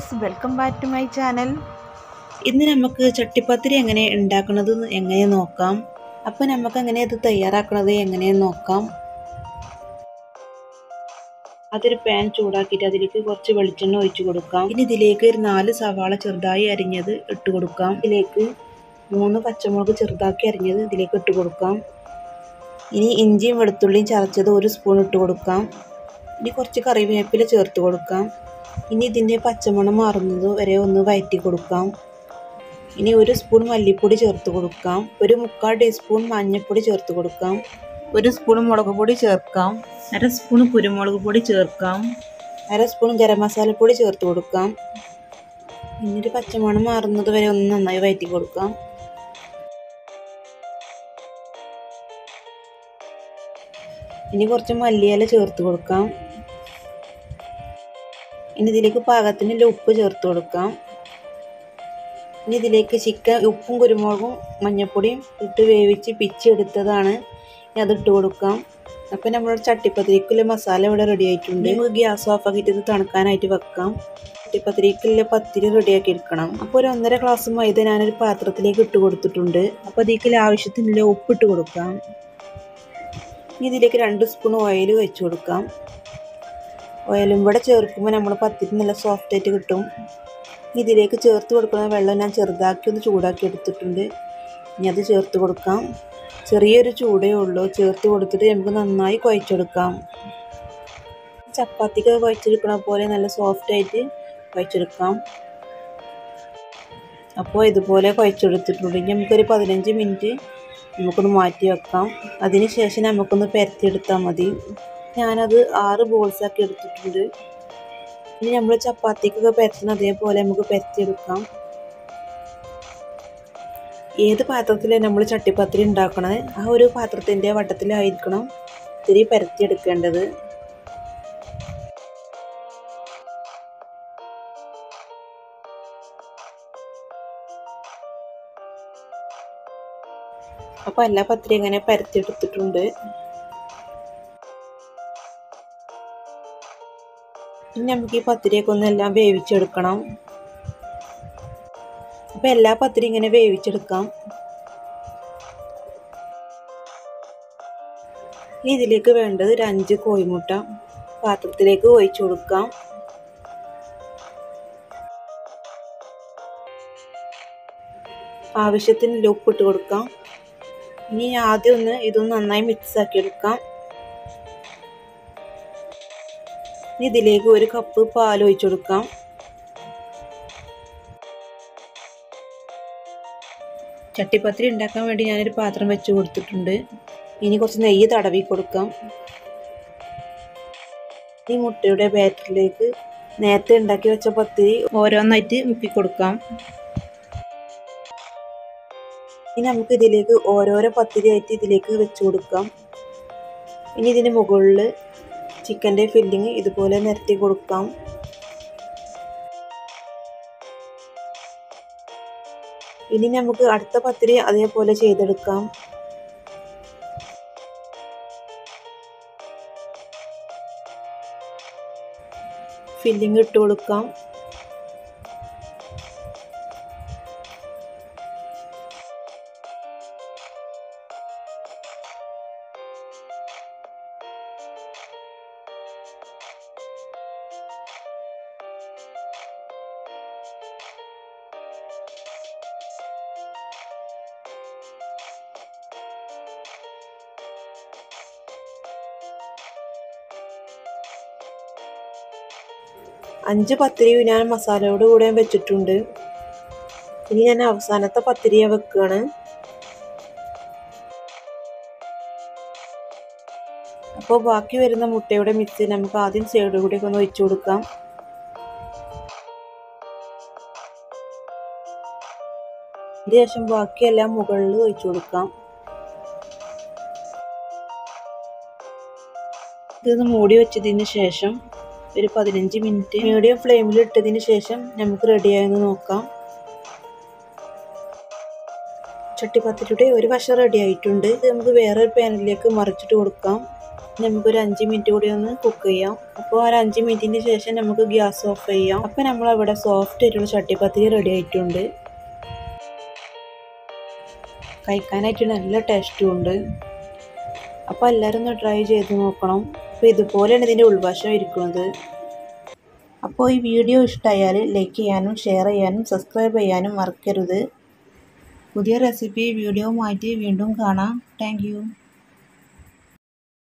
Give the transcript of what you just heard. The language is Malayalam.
viewers welcome back to my channel ഇന്ന് നമുക്ക് ചട്ടിപ്പത്തിരി എങ്ങനെ ഉണ്ടാക്കുന്നത് എങ്ങനെ നോക്കാം അപ്പോൾ നമുക്ക് എങ്ങനെ ഇത് തയ്യാറാക്കുന്നത് എങ്ങനെയെന്ന് നോക്കാം അതൊരു പാൻ ചൂടാക്കിയിട്ട് അതിലേക്ക് കുറച്ച് വെളിച്ചെണ്ണ ഒഴിച്ചു കൊടുക്കാം ഇനി ഇതിലേക്ക് ഒരു നാല് സവാള ചെറുതായി അരിഞ്ഞത് ഇട്ട് കൊടുക്കാം ഇതിലേക്ക് മൂന്ന് പച്ചമുളക് ചെറുതാക്കി അരിഞ്ഞത് ഇതിലേക്ക് ഇട്ട് കൊടുക്കാം ഇനി ഇഞ്ചിയും വെളുത്തുള്ളിയും ചതച്ചത് ഒരു സ്പൂൺ ഇട്ട് കൊടുക്കാം ഇനി കുറച്ച് കറിവേപ്പില ചേർത്ത് കൊടുക്കാം ഇനി ഇതിൻ്റെ പച്ചമണം മാറുന്നത് വരെ ഒന്ന് വയറ്റി കൊടുക്കാം ഇനി ഒരു സ്പൂൺ മല്ലിപ്പൊടി ചേർത്ത് കൊടുക്കാം ഒരു മുക്കാൽ ടീസ്പൂൺ മഞ്ഞൾപ്പൊടി ചേർത്ത് കൊടുക്കാം ഒരു സ്പൂൺ മുളക് പൊടി ചേർക്കാം അര സ്പൂൺ കുരുമുളക് പൊടി ചേർക്കാം അര സ്പൂൺ ഗരം മസാലപ്പൊടി ചേർത്ത് കൊടുക്കാം എന്നിട്ട് പച്ചമണം മാറുന്നത് വരെ ഒന്ന് നന്നായി വയറ്റി കൊടുക്കാം ഇനി കുറച്ച് മല്ലിയില ചേർത്ത് കൊടുക്കാം ഇനി ഇതിലേക്ക് പാകത്തിനുള്ള ഉപ്പ് ചേർത്ത് കൊടുക്കാം ഇനി ഇതിലേക്ക് ചിക്കൻ ഉപ്പും കുരുമുളകും മഞ്ഞൾപ്പൊടിയും ഇട്ട് വേവിച്ച് പിച്ചെടുത്തതാണ് ഇനി അതിട്ട് കൊടുക്കാം അപ്പം നമ്മുടെ ചട്ടിപ്പത്തിരിക്കുള്ള മസാല ഇവിടെ റെഡി ആയിട്ടുണ്ട് നമുക്ക് ഗ്യാസ് ഓഫ് ആക്കിയിട്ട് ഇത് തണുക്കാനായിട്ട് വെക്കാം ചട്ടിപ്പത്തിരിക്കുള്ള പത്തിരി റെഡിയാക്കി എടുക്കണം അപ്പോൾ ഒരു ഒന്നര ഗ്ലാസ് മൈദ ഞാനൊരു പാത്രത്തിലേക്ക് ഇട്ട് കൊടുത്തിട്ടുണ്ട് അപ്പോൾ അതിലേക്ക് ആവശ്യത്തിനുള്ള ഉപ്പിട്ട് കൊടുക്കാം ഇനി ഇതിലേക്ക് രണ്ട് സ്പൂൺ ഓയിൽ വെച്ച് കൊടുക്കാം ഓയിലും കൂടെ ചേർക്കുമ്പോൾ നമ്മൾ പത്തിരി നല്ല സോഫ്റ്റ് ആയിട്ട് കിട്ടും ഇതിലേക്ക് ചേർത്ത് കൊടുക്കുന്ന വെള്ളം ഞാൻ ചെറുതാക്കി ഒന്ന് ചൂടാക്കി എടുത്തിട്ടുണ്ട് ഇനി അത് ചേർത്ത് കൊടുക്കാം ചെറിയൊരു ചൂടേ ഉള്ളൂ ചേർത്ത് കൊടുത്തിട്ട് നമുക്ക് നന്നായി കുഴച്ചെടുക്കാം ചപ്പാത്തിക്ക് കുഴച്ചെടുക്കണ പോലെ നല്ല സോഫ്റ്റ് ആയിട്ട് കുഴച്ചെടുക്കാം അപ്പോൾ ഇതുപോലെ കുഴച്ചെടുത്തിട്ടുണ്ട് ഇനി നമുക്കൊരു പതിനഞ്ച് മിനിറ്റ് നമുക്കൊന്ന് മാറ്റി വെക്കാം അതിന് ശേഷം നമുക്കൊന്ന് പരത്തിയെടുത്താൽ മതി ഞാനത് ആറ് ബോൾസാക്കി എടുത്തിട്ടുണ്ട് ഇനി നമ്മൾ ചപ്പാത്തിക്കൊക്കെ പരത്തുന്ന അതേപോലെ നമുക്ക് പരത്തിയെടുക്കാം ഏത് പാത്രത്തിലാണ് നമ്മൾ ചട്ടിപ്പത്തിരി ഉണ്ടാക്കണത് ആ ഒരു പാത്രത്തിൻ്റെ വട്ടത്തിലായിരിക്കണം ഇത്തിരി പരത്തിയെടുക്കേണ്ടത് അപ്പോൾ എല്ലാ പത്തിരി ഇങ്ങനെ പരത്തിയെടുത്തിട്ടുണ്ട് ഇനി നമുക്ക് ഈ പത്തിരിയൊക്കെ ഒന്നെല്ലാം വേവിച്ചെടുക്കണം അപ്പോൾ എല്ലാ പത്തിരി ഇങ്ങനെ വേവിച്ചെടുക്കാം ഇനി ഇതിലേക്ക് വേണ്ടത് ഒരു അഞ്ച് കോഴിമുട്ട പാത്രത്തിലേക്ക് ഒഴിച്ചു കൊടുക്കാം ആവശ്യത്തിന് ഉപ്പിട്ട് കൊടുക്കാം ഇനി ആദ്യം ഒന്ന് ഇതൊന്ന് നന്നായി മിക്സ് ആക്കി എടുക്കാം ഇനി ഇതിലേക്ക് ഒരു കപ്പ് പാൽ ഒഴിച്ചു കൊടുക്കാം ചട്ടിപ്പത്തിരി ഉണ്ടാക്കാൻ വേണ്ടി ഞാനൊരു പാത്രം വെച്ച് കൊടുത്തിട്ടുണ്ട് ഇനി കുറച്ച് നെയ്യ് തടവി കൊടുക്കാം ഈ മുട്ടയുടെ ബാറ്ററിലേക്ക് നേരത്തെ ഉണ്ടാക്കി വെച്ച പത്തിരി ഓരോന്നായിട്ട് മുക്കി കൊടുക്കാം ഇനി നമുക്ക് ഇതിലേക്ക് ഓരോരോ പത്തിരി ആയിട്ട് ഇതിലേക്ക് വെച്ച് കൊടുക്കാം ഇനി ഇതിന് മുകളിൽ ചിക്കൻ്റെ ഫില്ലിങ് ഇതുപോലെ നിരത്തി കൊടുക്കാം ഇനി നമുക്ക് അടുത്ത പത്തിരി അതേപോലെ ചെയ്തെടുക്കാം ഫില്ലിങ് ഇട്ട് കൊടുക്കാം അഞ്ച് പത്തിരി ഞാൻ മസാലയോട് കൂടെ വെച്ചിട്ടുണ്ട് ഇനി ഞാൻ അവസാനത്തെ പത്തിരി വെക്കുകയാണ് അപ്പോൾ ബാക്കി വരുന്ന മുട്ടയുടെ മിക്സ് നമുക്ക് ആദ്യം സൈഡ് കൂടി ഒന്ന് ഒഴിച്ചു കൊടുക്കാം ശേഷം ബാക്കിയെല്ലാം മുകളിൽ ഒഴിച്ചു കൊടുക്കാം ഇതൊന്ന് മൂടി വെച്ചതിന് ശേഷം ഒരു പതിനഞ്ച് മിനിറ്റ് മീഡിയം ഫ്ലെയിമിൽ ഇട്ടതിന് ശേഷം നമുക്ക് റെഡിയായെന്ന് നോക്കാം ചട്ടിപ്പത്തിരിയുടെ ഒരു വശം റെഡി ആയിട്ടുണ്ട് ഇത് നമുക്ക് വേറൊരു പാനിലേക്ക് മറിച്ചിട്ട് കൊടുക്കാം നമുക്കൊരു അഞ്ച് മിനിറ്റ് കൂടി ഒന്ന് കുക്ക് ചെയ്യാം അപ്പോൾ ഒരു അഞ്ച് മിനിറ്റിന് ശേഷം നമുക്ക് ഗ്യാസ് ഓഫ് ചെയ്യാം അപ്പോൾ നമ്മളവിടെ സോഫ്റ്റ് ആയിട്ടുള്ള ചട്ടിപ്പത്തിരി റെഡി ആയിട്ടുണ്ട് കഴിക്കാനായിട്ട് നല്ല ടേസ്റ്റും ഉണ്ട് അപ്പോൾ എല്ലാവരും ഒന്ന് ട്രൈ ചെയ്ത് നോക്കണം അപ്പോൾ ഇതുപോലെയാണ് ഇതിൻ്റെ ഉൾവശം ഇരിക്കുന്നത് അപ്പോൾ ഈ വീഡിയോ ഇഷ്ടമായാൽ ലൈക്ക് ചെയ്യാനും ഷെയർ ചെയ്യാനും സബ്സ്ക്രൈബ് ചെയ്യാനും മറക്കരുത് പുതിയ റെസിപ്പി വീഡിയോവുമായിട്ട് വീണ്ടും കാണാം താങ്ക്